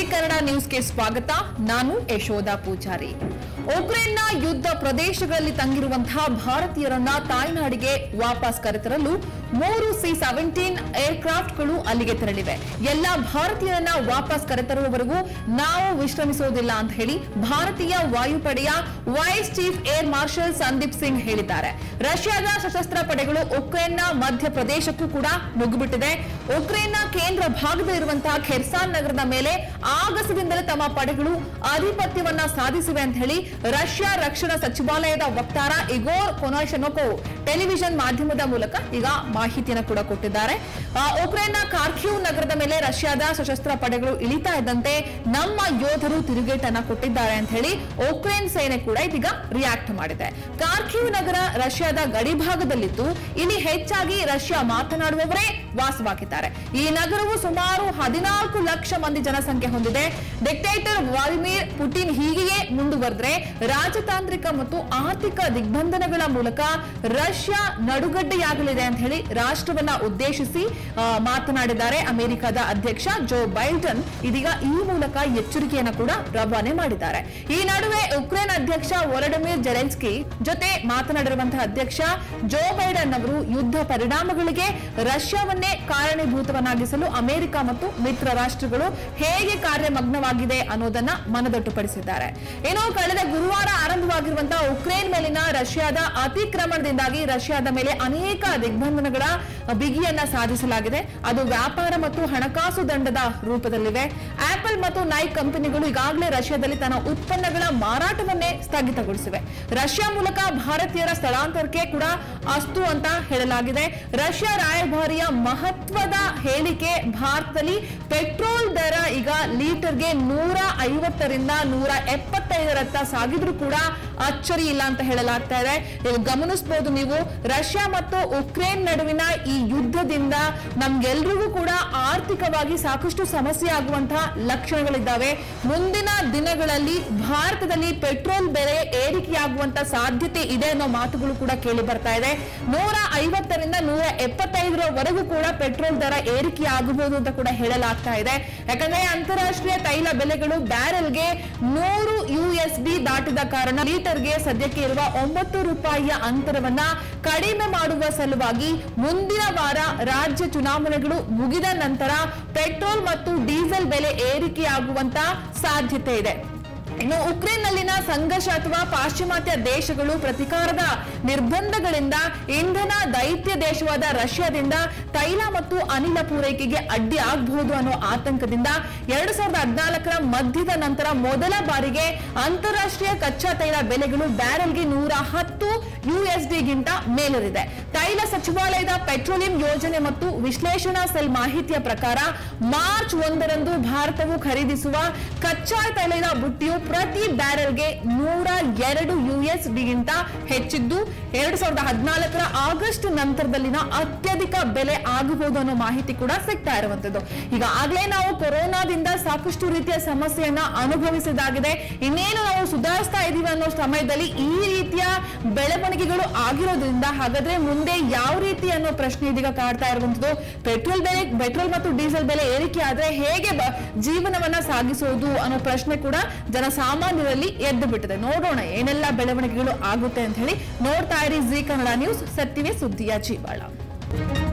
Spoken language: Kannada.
ಕನ್ನಡ ನ್ಯೂಸ್ಗೆ ಸ್ವಾಗತ ನಾನು ಯಶೋಧ ಪೂಜಾರಿ ಉಕ್ರೇನ್ನ ಯುದ್ಧ ಪ್ರದೇಶಗಳಲ್ಲಿ ತಂಗಿರುವಂತಹ ಭಾರತೀಯರನ್ನ ತಾಯ್ನಾಡಿಗೆ ವಾಪಸ್ ಕರೆತರಲು ಮೂರು ಸಿ ಸೆವೆಂಟೀನ್ ಏರ್ಕ್ರಾಫ್ಟ್ಗಳು ಅಲ್ಲಿಗೆ ತೆರಳಿವೆ ಎಲ್ಲ ಭಾರತೀಯರನ್ನ ವಾಪಸ್ ಕರೆತರುವವರೆಗೂ ನಾವು ವಿಶ್ರಮಿಸುವುದಿಲ್ಲ ಅಂತ ಹೇಳಿ ಭಾರತೀಯ ವಾಯುಪಡೆಯ vice chief air marshal Sandeep Singh ಹೇಳಿದ್ದಾರೆ ರಷ್ಯಾದ ಸಶಸ್ತ್ರ ಪಡೆಗಳು ಉಕ್ರೇನ್ನ ಮಧ್ಯಪ್ರದೇಶಕ್ಕೂ ಕೂಡ ನುಗ್ಗುಬಿಟ್ಟಿದೆ ಉಕ್ರೇನ್ನ ಕೇಂದ್ರ ಭಾಗದಲ್ಲಿರುವಂತಹ ಖೆರ್ಸಾನ್ ನಗರದ ಮೇಲೆ ಆಗಸದಿಂದಲೇ ತಮ್ಮ ಪಡೆಗಳು ಆಧಿಪತ್ಯವನ್ನ ಸಾಧಿಸಿವೆ ಅಂತ ಹೇಳಿ ರಷ್ಯಾ ರಕ್ಷಣಾ ಸಚಿವಾಲಯದ ವಕ್ತಾರ ಇಗೋರ್ ಕೊನಾಶನೋಕೋ ಟೆಲಿವಿಷನ್ ಮಾಧ್ಯಮದ ಮೂಲಕ ಈಗ ಮಾಹಿತಿಯನ್ನು ಕೂಡ ಕೊಟ್ಟಿದ್ದಾರೆ ಆ, ಉಕ್ರೇನ್ನ ಕಾರ್ಕ್ಯೂ ನಗರದ ಮೇಲೆ ರಷ್ಯಾದ ಸಶಸ್ತ್ರ ಪಡೆಗಳು ಇಳಿತಾ ಇದ್ದಂತೆ ನಮ್ಮ ಯೋಧರು ತಿರುಗೇಟನ್ನ ಕೊಟ್ಟಿದ್ದಾರೆ ಅಂತ ಹೇಳಿ ಉಕ್ರೇನ್ ಸೇನೆ ಕೂಡ ಇದೀಗ ರಿಯಾಕ್ಟ್ ಮಾಡಿದೆ ಕಾರ್ಕ್ಯೂ ನಗರ ರಷ್ಯಾದ ಗಡಿಭಾಗದಲ್ಲಿದ್ದು ಇಲ್ಲಿ ಹೆಚ್ಚಾಗಿ ರಷ್ಯಾ ಮಾತನಾಡುವವರೇ ವಾಸವಾಗಿದ್ದಾರೆ ಈ ನಗರವು ಸುಮಾರು ಹದಿನಾಲ್ಕು ಲಕ್ಷ ಮಂದಿ ಜನಸಂಖ್ಯೆ ಹೊಂದಿದೆ ಡಿಕ್ಟೇಟರ್ ವ್ಲಾದಿಮಿರ್ ಪುಟಿನ್ ಹೀಗೆಯೇ ಮುಂದುವರೆದ್ರೆ ರಾಜತಾಂತ್ರಿಕ ಮತ್ತು ಆರ್ಥಿಕ ದಿಗ್ಬಂಧನಗಳ ಮೂಲಕ ರಷ್ಯಾ ನಡುಗಡ್ಡೆಯಾಗಲಿದೆ ಅಂತ ಹೇಳಿ ರಾಷ್ಟ್ರವನ್ನ ಉದ್ದೇಶಿಸಿ ಆ, ಮಾತನಾಡಿದ್ದಾರೆ ಅಮೆರಿಕದ ಅಧ್ಯಕ್ಷ ಜೋ ಬೈಡನ್ ಇದೀಗ ಈ ಮೂಲಕ ಎಚ್ಚರಿಕೆಯನ್ನ ಕೂಡ ರವಾನೆ ಮಾಡಿದ್ದಾರೆ ಈ ನಡುವೆ ಉಕ್ರೇನ್ ಅಧ್ಯಕ್ಷ ವೊಲಡಿಮಿರ್ ಜೆಲೆನ್ಸ್ಕಿ ಜೊತೆ ಮಾತನಾಡಿರುವಂತಹ ಅಧ್ಯಕ್ಷ ಜೋ ಬೈಡನ್ ಅವರು ಯುದ್ಧ ಪರಿಣಾಮಗಳಿಗೆ ರಷ್ಯಾವನ್ನೇ ಕಾರಣೀಭೂತವನ್ನಾಗಿಸಲು ಅಮೆರಿಕ ಮತ್ತು ಮಿತ್ರ ರಾಷ್ಟ್ರಗಳು ಹೇಗೆ ಕಾರ್ಯಮಗ್ನವಾಗಿದೆ ಅನ್ನೋದನ್ನ ಮನದಟ್ಟುಪಡಿಸಿದ್ದಾರೆ ಇನ್ನು ಕಳೆದ ಗುರುವಾರ ಆರಂಭವಾಗಿರುವಂತಹ ಉಕ್ರೇನ್ ಮೇಲಿನ ರಷ್ಯಾದ ಅತಿಕ್ರಮಣದಿಂದಾಗಿ ರಷ್ಯಾದ ಮೇಲೆ ಅನೇಕ ದಿಗ್ಬಂಧನಗಳ ಬಿಗಿಯನ್ನ ಸಾಧಿಸಲಾಗಿದೆ ಅದು ವ್ಯಾಪಾರ ಮತ್ತು ಹಣಕಾಸು ದಂಡದ ರೂಪದಲ್ಲಿವೆ ಆಪಲ್ ಮತ್ತು ನೈಕ್ ಕಂಪನಿಗಳು ಈಗಾಗಲೇ ರಷ್ಯಾದಲ್ಲಿ ತನ್ನ ಉತ್ಪನ್ನಗಳ ಮಾರಾಟವನ್ನೇ ಸ್ಥಗಿತಗೊಳಿಸಿವೆ ರಷ್ಯಾ ಮೂಲಕ ಭಾರತೀಯರ ಸ್ಥಳಾಂತರಕ್ಕೆ ಕೂಡ ಅಸ್ತು ಅಂತ ಹೇಳಲಾಗಿದೆ ರಷ್ಯಾ ರಾಯಭಾರಿಯ ಮಹತ್ವದ ಹೇಳಿಕೆ ಭಾರತದಲ್ಲಿ ಪೆಟ್ರೋಲ್ ದರ ಈಗ ಲೀಟರ್ಗೆ ನೂರ ಐವತ್ತರಿಂದ ನೂರ ಎಪ್ಪತ್ತೈದರತ್ತ ಸಾಗಿದ್ರು ಕೂಡ ಅಚ್ಚರಿ ಇಲ್ಲ ಅಂತ ಹೇಳಲಾಗ್ತಾ ಇದೆ ನೀವು ಗಮನಿಸಬಹುದು ನೀವು ರಷ್ಯಾ ಮತ್ತು ಉಕ್ರೇನ್ ನಡುವಿನ ಈ ಯುದ್ಧದಿಂದ ನಮ್ಗೆಲ್ರಿಗೂ ಕೂಡ ಆರ್ಥಿಕವಾಗಿ ಸಾಕಷ್ಟು ಸಮಸ್ಯೆ ಆಗುವಂತಹ ಲಕ್ಷಣಗಳಿದ್ದಾವೆ ಮುಂದಿನ ದಿನಗಳಲ್ಲಿ ಭಾರತದಲ್ಲಿ ಪೆಟ್ರೋಲ್ ಬೆಲೆ ಏರಿಕೆಯಾಗುವಂತ ಸಾಧ್ಯತೆ ಇದೆ ಅನ್ನೋ ಮಾತುಗಳು ಕೂಡ ಕೇಳಿ ಬರ್ತಾ ಇದೆ ನೂರ ಐವತ್ತರಿಂದ ನೂರ ಎಪ್ಪತ್ತೈದರವರೆಗೂ ಕೂಡ ಪೆಟ್ರೋಲ್ ದರ ಏರಿಕೆ ಆಗಬಹುದು ಅಂತ ಕೂಡ ಹೇಳಲಾಗ್ತಾ ಇದೆ ಯಾಕಂದ್ರೆ ಅಂತಾರಾಷ್ಟ್ರೀಯ ತೈಲ ಬೆಲೆಗಳು ಬ್ಯಾರೆಲ್ಗೆ ನೂರು ಯುಎಸ್ ಬಿ ದಾಟಿದ ಕಾರಣ ಲೀಟರ್ಗೆ ಸದ್ಯಕ್ಕೆ ಇರುವ ಒಂಬತ್ತು ರೂಪಾಯಿಯ ಅಂತರವನ್ನ ಕಡಿಮೆ ಮಾಡುವ ಸಲುವಾಗಿ ಮುಂದಿನ ವಾರ ರಾಜ್ಯ ಚುನಾವಣೆಗಳು ಮುಗಿದ ನಂತರ ಪೆಟ್ರೋಲ್ ಮತ್ತು ಡೀಸೆಲ್ ಬೆಲೆ ಏರಿಕೆಯಾಗುವಂತ ಸಾಧ್ಯತೆ ಇದೆ ಇನ್ನು ಉಕ್ರೇನ್ನಲ್ಲಿನ ಸಂಘರ್ಷ ಅಥವಾ ಪಾಶ್ಚಿಮಾತ್ಯ ದೇಶಗಳು ಪ್ರತಿಕಾರದ ನಿರ್ಬಂಧಗಳಿಂದ ಇಂಧನ ದೈತ್ಯ ದೇಶವಾದ ರಷ್ಯಾದಿಂದ ತೈಲ ಮತ್ತು ಅನಿಲ ಪೂರೈಕೆಗೆ ಅಡ್ಡಿ ಆಗಬಹುದು ಅನ್ನೋ ಆತಂಕದಿಂದ ಎರಡ್ ಸಾವಿರದ ಹದಿನಾಲ್ಕರ ಮಧ್ಯದ ನಂತರ ಮೊದಲ ಬಾರಿಗೆ ಅಂತಾರಾಷ್ಟ್ರೀಯ ಕಚ್ಚಾ ತೈಲ ಬೆಲೆಗಳು ಬ್ಯಾರೆಲ್ಗೆ ನೂರ ಹತ್ತು ಯುಎಸ್ಡಿಗಿಂತ ಮೇಲೇರಿದೆ ತೈಲ ಸಚಿವಾಲಯದ ಪೆಟ್ರೋಲಿಯಂ ಯೋಜನೆ ಮತ್ತು ವಿಶ್ಲೇಷಣಾ ಸೆಲ್ ಮಾಹಿತಿಯ ಪ್ರಕಾರ ಮಾರ್ಚ್ ಒಂದರಂದು ಭಾರತವು ಖರೀದಿಸುವ ಕಚ್ಚಾ ತೈಲದ ಬುಟ್ಟಿಯು ಪ್ರತಿ ಬ್ಯಾರೆಲ್ಗೆ ನೂರ ಎರಡು ಯುಎಸ್ ಡಿಗಿಂತ ಹೆಚ್ಚಿದ್ದು ಎರಡ್ ಸಾವಿರದ ಹದಿನಾಲ್ಕರ ಆಗಸ್ಟ್ ನಂತರದಲ್ಲಿನ ಅತ್ಯಧಿಕ ಬೆಲೆ ಆಗಬಹುದು ಅನ್ನೋ ಮಾಹಿತಿ ಕೂಡ ಸಿಗ್ತಾ ಇರುವಂತದ್ದು ಈಗಾಗಲೇ ನಾವು ಕೊರೋನಾದಿಂದ ಸಾಕಷ್ಟು ರೀತಿಯ ಸಮಸ್ಯೆಯನ್ನ ಅನುಭವಿಸಿದಾಗಿದೆ ಇನ್ನೇನು ನಾವು ಸುಧಾರಿಸ್ತಾ ಇದೀವಿ ಅನ್ನೋ ಸಮಯದಲ್ಲಿ ಈ ರೀತಿಯ ಬೆಳವಣಿಗೆಗಳು ಆಗಿರೋದ್ರಿಂದ ಹಾಗಾದ್ರೆ ಮುಂದೆ ಯಾವ ರೀತಿ ಅನ್ನೋ ಪ್ರಶ್ನೆ ಇದೀಗ ಕಾಡ್ತಾ ಇರುವಂತದ್ದು ಪೆಟ್ರೋಲ್ ಬೆಲೆ ಪೆಟ್ರೋಲ್ ಮತ್ತು ಡೀಸೆಲ್ ಬೆಲೆ ಏರಿಕೆ ಆದ್ರೆ ಹೇಗೆ ಬ- ಜೀವನವನ್ನ ಸಾಗಿಸೋದು ಅನ್ನೋ ಪ್ರಶ್ನೆ ಕೂಡ ಜನಸಾಮಾನ್ಯರಲ್ಲಿ ಎದ್ದು ಬಿಟ್ಟಿದೆ ನೋಡೋಣ ಏನೆಲ್ಲ ಬೆಳವಣಿಗೆಗಳು ಆಗುತ್ತೆ ಅಂತ ಹೇಳಿ ನೋಡ್ತಾ ಇರಿ ಜಿ ಕನ್ನಡ ನ್ಯೂಸ್ ಸತ್ಯವೇ ಸುದ್ದಿಯ ಜೀವಾಳ